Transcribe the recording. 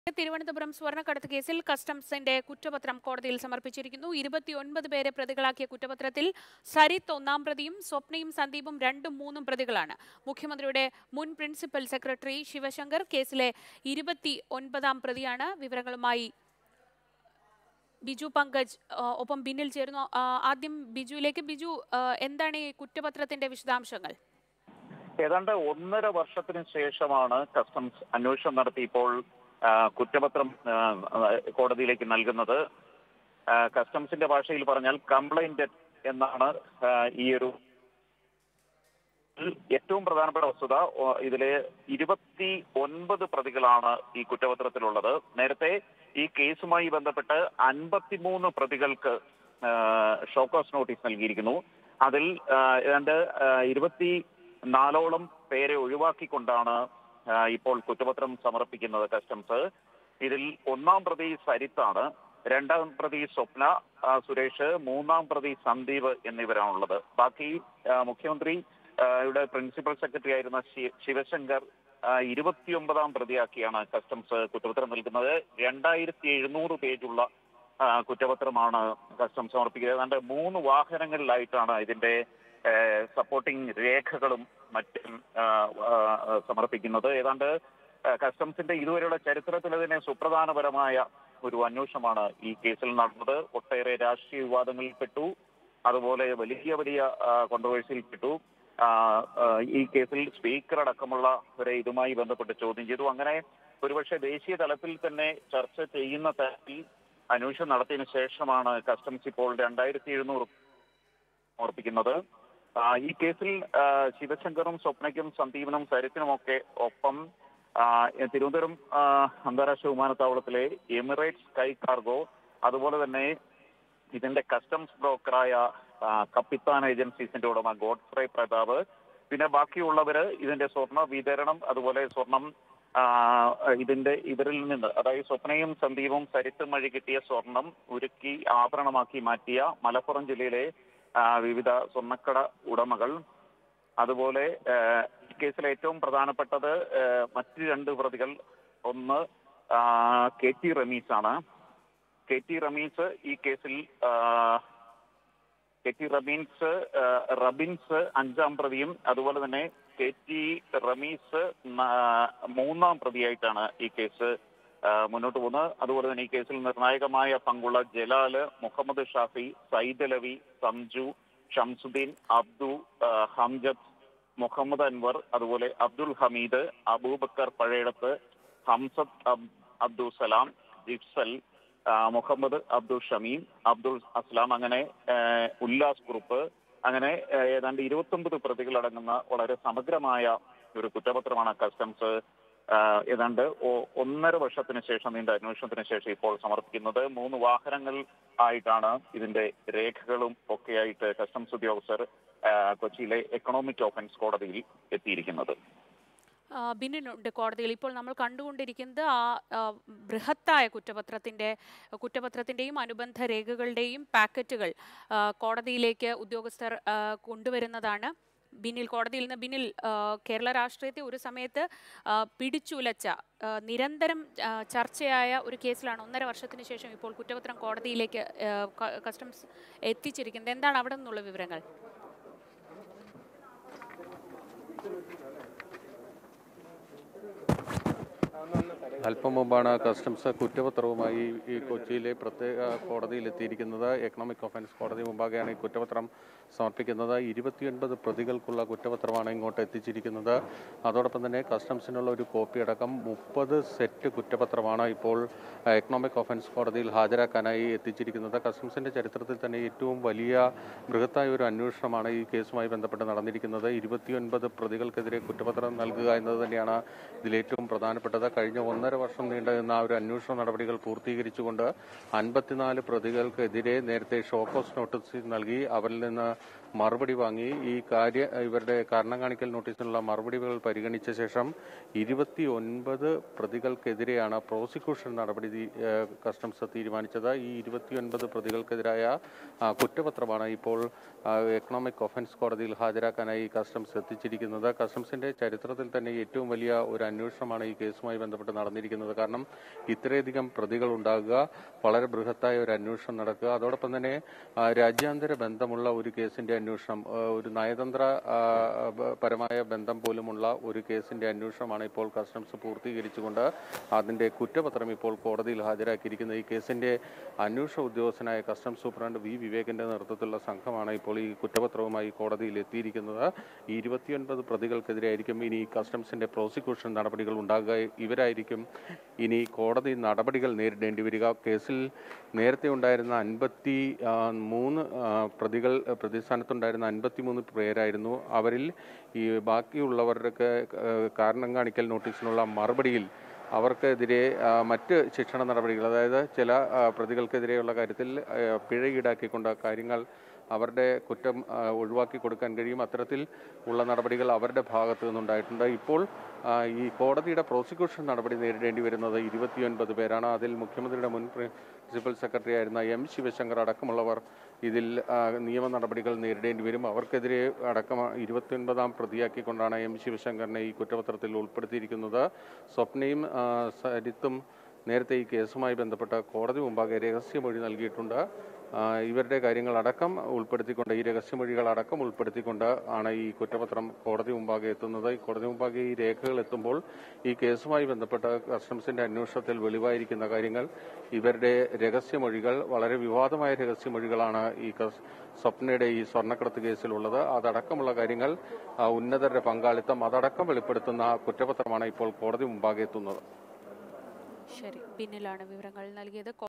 തിരുവനന്തപുരം സ്വർണ്ണക്കടത്ത് കേസിൽ കസ്റ്റംസിന്റെ കുറ്റപത്രം കോടതിയിൽ സമർപ്പിച്ചിരിക്കുന്നു ഇരുപത്തിയൊൻപത് പേരെ പ്രതികളാക്കിയ കുറ്റപത്രത്തിൽ സരിത്ത് ഒന്നാം പ്രതിയും സ്വപ്നയും സന്ദീപും രണ്ടും മൂന്നും പ്രതികളാണ് മുഖ്യമന്ത്രിയുടെ മുൻ പ്രിൻസിപ്പൽ സെക്രട്ടറി ശിവശങ്കർ കേസിലെ ഇരുപത്തി ഒൻപതാം പ്രതിയാണ് വിവരങ്ങളുമായി ബിജു പങ്കജ് ആ, ഒപ്പം ബിന്നിൽ ചേരുന്നു ആ, ആദ്യം ബിജുവിലേക്ക് ബിജു ആ, എന്താണ് ഈ കുറ്റപത്രത്തിന്റെ വിശദാംശങ്ങൾ ഏതാണ്ട് ഒന്നര വർഷത്തിന് ശേഷമാണ് കസ്റ്റംസ് അന്വേഷണം നടത്തി ഇപ്പോൾ ആ, കുറ്റപത്രം ആ, കോടതിയിലേക്ക് നൽകുന്നത് ആ, കസ്റ്റംസിന്റെ ഭാഷയിൽ പറഞ്ഞാൽ കംപ്ലൈന്റ് എന്നാണ് ആ, ഈ ഒരു ഏറ്റവും പ്രധാനപ്പെട്ട വസ്തുത ഓ, ഇതിലെ ഇരുപത്തി ഒൻപത് പ്രതികളാണ് ഈ കുറ്റപത്രത്തിലുള്ളത് നേരത്തെ ഈ കേസുമായി ബന്ധപ്പെട്ട് അൻപത്തിമൂന്ന് പ്രതികൾക്ക് ഷോക്കോസ് നോട്ടീസ് നൽകിയിരിക്കുന്നു അതിൽ ആ, ഏതാണ്ട് ആ, ഇരുപത്തി നാലോളം പേരെ ഒഴിവാക്കിക്കൊണ്ടാണ് ആ, ഇപ്പോൾ കുറ്റപത്രം സമർപ്പിക്കുന്നത് കസ്റ്റംസ് ഇതിൽ ഒന്നാം പ്രതി സരിത്താണ് രണ്ടാം പ്രതി സ്വപ്ന ആ, സുരേഷ് മൂന്നാം പ്രതി സന്ദീപ് എന്നിവരാണുള്ളത് ബാക്കി ആ, മുഖ്യമന്ത്രി ആ, യുടെ പ്രിൻസിപ്പൽ സെക്രട്ടറി ആയിരുന്ന ശി- ശിവശങ്കർ ആ, ഇരുപത്തിയൊമ്പതാം പ്രതിയാക്കിയാണ് കസ്റ്റംസ് കുറ്റപത്രം നൽകുന്നത് രണ്ടായിരത്തി എഴുന്നൂറ് പേജുള്ള ആ, കുറ്റപത്രമാണ് കസ്റ്റംസ് സമർപ്പിക്കുന്നത് ഏതാണ്ട് മൂന്ന് വാഹനങ്ങളിലായിട്ടാണ് ഇതിന്റെ സപ്പോർട്ടിംഗ് രേഖകളും മറ്റും ആ, ആ, സമർപ്പിക്കുന്നത് ഏതാണ്ട് ആ, കസ്റ്റംസിന്റെ ഇതുവരെയുള്ള ചരിത്രത്തിൽ തന്നെ സുപ്രധാനപരമായ ഒരു അന്വേഷണമാണ് ഈ കേസിൽ നടന്നത് ഒട്ടേറെ രാഷ്ട്രീയ വിവാദങ്ങളിൽ പെട്ടു അതുപോലെ വലിയ വലിയ കോൺട്രവേഴ്സിയിൽ പെട്ടു ആ, ആ, ഈ കേസിൽ സ്പീക്കർ അടക്കമുള്ളവരെ ഇതുമായി ബന്ധപ്പെട്ട് ചോദ്യം ചെയ്തു അങ്ങനെ ഒരുപക്ഷെ ദേശീയ തലത്തിൽ തന്നെ ചർച്ച ചെയ്യുന്ന തരത്തിൽ അന്വേഷണം നടത്തിയതിനു ശേഷമാണ് കസ്റ്റംസ് ഇപ്പോൾ രണ്ടായിരത്തി എഴുന്നൂറ് സമർപ്പിക്കുന്നത് ആ, ഈ കേസിൽ ആ, ശിവശങ്കറും സ്വപ്നയ്ക്കും സന്ദീപനും സരിത്തിനുമൊക്കെ ഒപ്പം ആ, തിരുവനന്തപുരം ആ, അന്താരാഷ്ട്ര വിമാനത്താവളത്തിലെ എമിറേറ്റ്സ് സ്കൈ കാർഗോ അതുപോലെ തന്നെ ഇതിന്റെ കസ്റ്റംസ് ബ്രോക്കറായ ആ, കപ്പിത്താൻ ഏജൻസീസിന്റെ ഉടമ ഗോഡ്ഫ്രൈ പ്രതാപ് പിന്നെ ബാക്കിയുള്ളവര് ഇതിന്റെ സ്വർണ്ണ വിതരണം അതുപോലെ സ്വർണം ആ, ഇതിന്റെ ഇവരിൽ നിന്ന് അതായത് സ്വപ്നയും സന്ദീപും സരിത്തും വഴി കിട്ടിയ സ്വർണം ഉരുക്കി ആഭരണമാക്കി മാറ്റിയ മലപ്പുറം ജില്ലയിലെ ആ, വിവിധ സ്വർണ്ണക്കട ഉടമകൾ അതുപോലെ ആ, ഈ കേസിൽ ഏറ്റവും പ്രധാനപ്പെട്ടത് ആ, മറ്റ് രണ്ട് പ്രതികൾ ഒന്ന് ആ, കെ ടി റമീസ് ആണ് കെ ടി റമീസ് ഈ കേസിൽ ആ, കെ ടി റബീൻസ് ആ, റബിൻസ് അഞ്ചാം പ്രതിയും അതുപോലെ തന്നെ കെ ടി റമീസ് ന- മൂന്നാം പ്രതിയായിട്ടാണ് ഈ കേസ് ആ, മുന്നോട്ട് പോകുന്നത് അതുപോലെ തന്നെ ഈ കേസിൽ നിർണായകമായ പങ്കുള്ള ജലാല് മുഹമ്മദ് ഷാഫി സയ്യിദ് അലവി സഞ്ജു ഷംസുദ്ദീൻ അബ്ദു ആ, ഹംജദ് മുഹമ്മദ് അൻവർ അതുപോലെ അബ്ദുൽ ഹമീദ് അബൂബക്കർ പഴയടത്ത് ഹംസദ് അബ്- അബ്ദുൽ സലാം ജിഫ്സൽ ആ, മുഹമ്മദ് അബ്ദുൾ ഷമീം അബ്ദുൾ അസ്ലാം അങ്ങനെ ആ, ഉല്ലാസ് കുറുപ്പ് അങ്ങനെ ആ, ഏതാണ്ട് ഇരുപത്തൊമ്പത് പ്രതികളടങ്ങുന്ന വളരെ സമഗ്രമായ ഒരു കുറ്റപത്രമാണ് കസ്റ്റംസ് ആ, ഏതാണ്ട് ഒ- ഒന്നര വർഷത്തിന് ശേഷം നീണ്ട അന്വേഷണത്തിന് ശേഷം ഇപ്പോൾ സമർപ്പിക്കുന്നത് മൂന്ന് വാഹനങ്ങൾ ആയിട്ടാണ് ഇതിന്റെ രേഖകളും ഒക്കെയായിട്ട് കസ്റ്റംസ് ഉദ്യോഗസ്ഥർ ആ, കൊച്ചിയിലെ എക്കണോമിക് ഓഫൻസ് കോടതിയിൽ എത്തിയിരിക്കുന്നത് ആ, ബിന്നിനുണ്ട് കോടതിയിൽ ഇപ്പോൾ നമ്മൾ കണ്ടുകൊണ്ടിരിക്കുന്നത് ആ ആ, ബൃഹത്തായ കുറ്റപത്രത്തിൻ്റെ കുറ്റപത്രത്തിൻ്റെയും അനുബന്ധ രേഖകളുടെയും പാക്കറ്റുകൾ ആ, കോടതിയിലേക്ക് ഉദ്യോഗസ്ഥർ ആ, കൊണ്ടുവരുന്നതാണ് ബിന്നിൽ കോടതിയിൽ നിന്ന് ബിന്നിൽ ആ, കേരള രാഷ്ട്രീയത്തെ ഒരു സമയത്ത് ആ, പിടിച്ചുലച്ച ആ, നിരന്തരം ആ, ചർച്ചയായ ഒരു കേസിലാണ് ഒന്നര വർഷത്തിന് ശേഷം ഇപ്പോൾ കുറ്റപത്രം കോടതിയിലേക്ക് ആ, ക- കസ്റ്റംസ് എത്തിച്ചിരിക്കുന്നത് എന്താണ് അവിടെ നിന്നുള്ള വിവരങ്ങൾ അല്പം മുമ്പാണ് കസ്റ്റംസ് കുറ്റപത്രവുമായി ഈ കൊച്ചിയിലെ പ്രത്യേക കോടതിയിൽ എത്തിയിരിക്കുന്നത് എക്കണോമിക് ഒഫൻസ് കോടതി മുമ്പാകെയാണ് ഈ കുറ്റപത്രം സമർപ്പിക്കുന്നത് ഇരുപത്തിയൊൻപത് പ്രതികൾക്കുള്ള കുറ്റപത്രമാണ് ഇങ്ങോട്ട് എത്തിച്ചിരിക്കുന്നത് അതോടൊപ്പം തന്നെ കസ്റ്റംസിനുള്ള ഒരു കോപ്പി അടക്കം മുപ്പത് സെറ്റ് കുറ്റപത്രമാണ് ഇപ്പോൾ എക്കണോമിക് ഒഫൻസ് കോടതിയിൽ ഹാജരാക്കാനായി എത്തിച്ചിരിക്കുന്നത് കസ്റ്റംസിന്റെ ചരിത്രത്തിൽ തന്നെ ഏറ്റവും വലിയ ബൃഹത്തായ ഒരു അന്വേഷണമാണ് ഈ കേസുമായി ബന്ധപ്പെട്ട് നടന്നിരിക്കുന്നത് ഇരുപത്തിയൊൻപത് പ്രതികൾക്കെതിരെ കുറ്റപത്രം നൽകുക എന്നത് തന്നെയാണ് ഇതിലേറ്റവും പ്രധാനപ്പെട്ടത് കഴിഞ്ഞ ഒന്നര വർഷം നീണ്ടു നിന്ന ആ ഒരു അന്വേഷണ നടപടികൾ പൂർത്തീകരിച്ചുകൊണ്ട് അൻപത്തിനാല് പ്രതികൾക്കെതിരെ നേരത്തെ ഷോക്കോസ് നോട്ടീസ് നൽകി അവരിൽ നിന്ന് മറുപടി വാങ്ങി ഈ കാര്യ ഇവരുടെ കാരണം കാണിക്കൽ നോട്ടീസിനുള്ള മറുപടികൾ പരിഗണിച്ച ശേഷം ഇരുപത്തി ഒൻപത് പ്രതികൾക്കെതിരെയാണ് പ്രോസിക്യൂഷൻ നടപടി തീ- ഏഹ് കസ്റ്റംസ് തീരുമാനിച്ചത് ഈ ഇരുപത്തിയൊൻപത് പ്രതികൾക്കെതിരായ ആ, കുറ്റപത്രമാണ് ഇപ്പോൾ ആ, എക്കണോമിക് ഒഫൻസ് കോടതിയിൽ ഹാജരാക്കാനായി കസ്റ്റംസ് എത്തിച്ചിരിക്കുന്നത് കസ്റ്റംസിന്റെ ചരിത്രത്തിൽ തന്നെ ഏറ്റവും വലിയ ഒരു അന്വേഷണമാണ് ഈ കേസുമായി കേസുമായി ബന്ധപ്പെട്ട് നടന്നിരിക്കുന്നത് കാരണം ഇത്രയധികം പ്രതികൾ ഉണ്ടാകുക വളരെ ബൃഹത്തായ ഒരു അന്വേഷണം നടക്കുക അതോടൊപ്പം തന്നെ ആ, രാജ്യാന്തര ബന്ധമുള്ള ഒരു കേസിന്റെ അന്വേഷണം ആ, ഒരു നയതന്ത്ര ആ, ബ- പരമായ ബന്ധം പോലുമുള്ള ഒരു കേസിന്റെ അന്വേഷണമാണ് ഇപ്പോൾ കസ്റ്റംസ് പൂർത്തീകരിച്ചുകൊണ്ട് അതിന്റെ കുറ്റപത്രം ഇപ്പോൾ കോടതിയിൽ ഹാജരാക്കിയിരിക്കുന്നത് ഈ കേസിന്റെ അന്വേഷണ ഉദ്യോഗസ്ഥനായ കസ്റ്റംസ് സൂപ്രണ്ട് വി വിവേകിന്റെ നേതൃത്വത്തിലുള്ള സംഘമാണ് ഇപ്പോൾ ഈ കുറ്റപത്രവുമായി കോടതിയിൽ എത്തിയിരിക്കുന്നത് ഈ ഇരുപത്തിയൊൻപത് പ്രതികൾക്കെതിരെയായിരിക്കും ഇനി കസ്റ്റംസിന്റെ പ്രോസിക്യൂഷൻ നടപടികൾ ഉണ്ടാകുക ഇവരായിരിക്കും ഇനി കോടതി നടപടികൾ നേരിടേണ്ടി വരിക കേസിൽ നേരത്തെ ഉണ്ടായിരുന്ന അൻപത്തി ആ, മൂന്ന് ആ, പ്രതികൾ പ്രതിസ്ഥാനത്തുണ്ടായിരുന്ന അൻപത്തിമൂന്ന് പേരായിരുന്നു അവരിൽ ഈ ബാക്കിയുള്ളവരുടെ കാരണം കാണിക്കൽ നോട്ടീസിനുള്ള മറുപടിയിൽ അവർക്കെതിരെ ആ, മറ്റ് ശിക്ഷണ നടപടികൾ അതായത് ചില ആ, പ്രതികൾക്കെതിരെയുള്ള കാര്യത്തിൽ ആ, പിഴ ഈടാക്കിക്കൊണ്ട് കാര്യങ്ങൾ അവരുടെ കുറ്റം ആ, ഒഴിവാക്കി കൊടുക്കാൻ കഴിയും അത്തരത്തിൽ ഉള്ള നടപടികൾ അവരുടെ ഭാഗത്തു നിന്നുണ്ടായിട്ടുണ്ട് ഇപ്പോൾ ആ, ഈ കോടതിയുടെ പ്രോസിക്യൂഷൻ നടപടി നേരിടേണ്ടി വരുന്നത് ഇരുപത്തിയൊൻപത് പേരാണ് അതിൽ മുഖ്യമന്ത്രിയുടെ മുൻ പ്രിൻസിപ്പൽ സെക്രട്ടറി ആയിരുന്ന എം ശിവശങ്കർ അടക്കമുള്ളവർ ഇതിൽ ആ, നിയമ നടപടികൾ നേരിടേണ്ടി വരും അവർക്കെതിരെ അടക്കം ഇരുപത്തിയൊൻപതാം പ്രതിയാക്കിക്കൊണ്ടാണ് എം ശിവശങ്കറിനെ ഈ കുറ്റപത്രത്തിൽ ഉൾപ്പെടുത്തിയിരിക്കുന്നത് സ്വപ്നയും ആ, സരിത്തും നേരത്തെ ഈ കേസുമായി ബന്ധപ്പെട്ട കോടതി മുമ്പാകെ രഹസ്യമൊഴി നൽകിയിട്ടുണ്ട് ആ, ഇവരുടെ കാര്യങ്ങളടക്കം ഉൾപ്പെടുത്തിക്കൊണ്ട് ഈ രഹസ്യമൊഴികൾ അടക്കം ഉൾപ്പെടുത്തിക്കൊണ്ട് ആണ് ഈ കുറ്റപത്രം കോടതി മുമ്പാകെ എത്തുന്നത് ഈ കോടതി മുമ്പാകെ ഈ രേഖകൾ എത്തുമ്പോൾ ഈ കേസുമായി ബന്ധപ്പെട്ട കസ്റ്റംസിന്റെ അന്വേഷണത്തിൽ വെളിവായിരിക്കുന്ന കാര്യങ്ങൾ ഇവരുടെ രഹസ്യമൊഴികൾ വളരെ വിവാദമായ രഹസ്യമൊഴികളാണ് ഈ കസ്- സ്വപ്നയുടെ ഈ സ്വർണ്ണക്കടത്ത് കേസിലുള്ളത് അതടക്കമുള്ള കാര്യങ്ങൾ ആ, ഉന്നതരുടെ പങ്കാളിത്തം അതടക്കം വെളിപ്പെടുത്തുന്ന കുറ്റപത്രമാണ് ഇപ്പോൾ കോടതി മുമ്പാകെ എത്തുന്നത് ശരി പിന്നിലാണ് വിവരങ്ങൾ നൽകിയത്